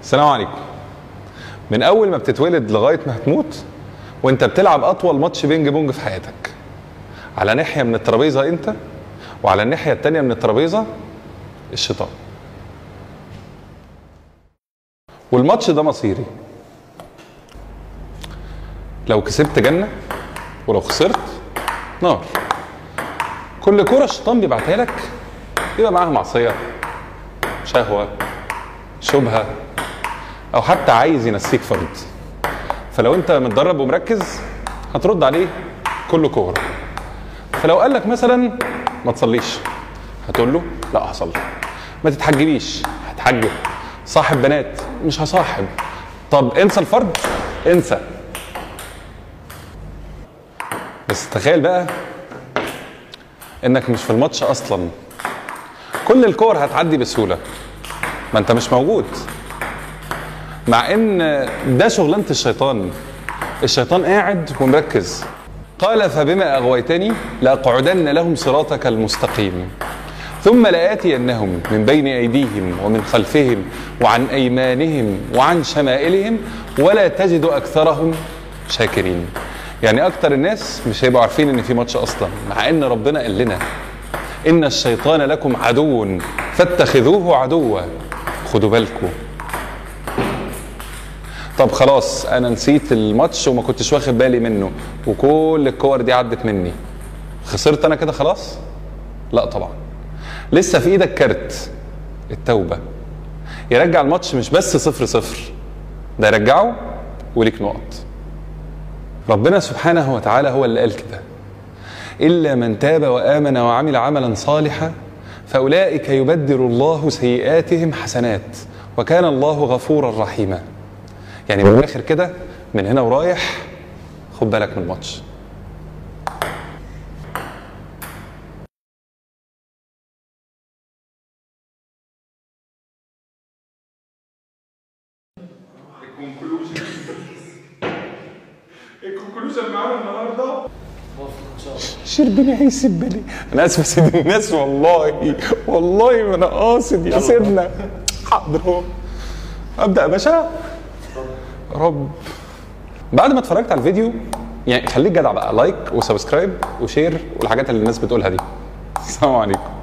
السلام عليكم من اول ما بتتولد لغايه ما هتموت وانت بتلعب اطول ماتش بينج بونج في حياتك على ناحيه من الترابيزه انت وعلى الناحيه التانيه من الترابيزه الشيطان والماتش ده مصيري لو كسبت جنه ولو خسرت نار كل كرة الشيطان بيبعتها لك بيبقى معاها معصية شهوة شبهة أو حتى عايز ينسيك فرض فلو أنت متدرب ومركز هترد عليه كل كورة فلو قال لك مثلا ما تصليش هتقول له لا هصلي ما تتحجبيش هتحجب صاحب بنات مش هصاحب طب انسى الفرض انسى بس تخيل بقى انك مش في الماتش اصلا كل الكور هتعدي بسهوله ما انت مش موجود مع ان ده شغلانه الشيطان الشيطان قاعد ومركز قال فبما اغويتني لاقعدن لهم صراطك المستقيم ثم لآتينهم من بين أيديهم ومن خلفهم وعن أيمانهم وعن شمائلهم ولا تجد أكثرهم شاكرين يعني أكتر الناس مش هيبقوا عارفين إن في ماتش أصلا مع إن ربنا قال لنا إن الشيطان لكم عدو فاتخذوه عدوا خدوا بالكم طب خلاص أنا نسيت الماتش وما كنتش واخد بالي منه وكل الكور دي عدت مني خسرت أنا كده خلاص؟ لا طبعا لسه في ايدك كارت التوبة يرجع الماتش مش بس صفر صفر ده يرجعه وليك نقط ربنا سبحانه وتعالى هو اللي قال كده إلا من تاب وآمن وعمل عملا صالحا فأولئك يبدل الله سيئاتهم حسنات وكان الله غفورا رحيما يعني من الآخر كده من هنا ورايح خد بالك من الماتش الكونكلوجن معانا النهارده شربني هيسبني انا اسف يا سيدي الناس والله والله ما انا قاصد يا سيدنا حاضر اهو ابدا يا باشا رب بعد ما اتفرجت على الفيديو يعني خليك جدع بقى لايك وسبسكرايب وشير والحاجات اللي الناس بتقولها دي السلام عليكم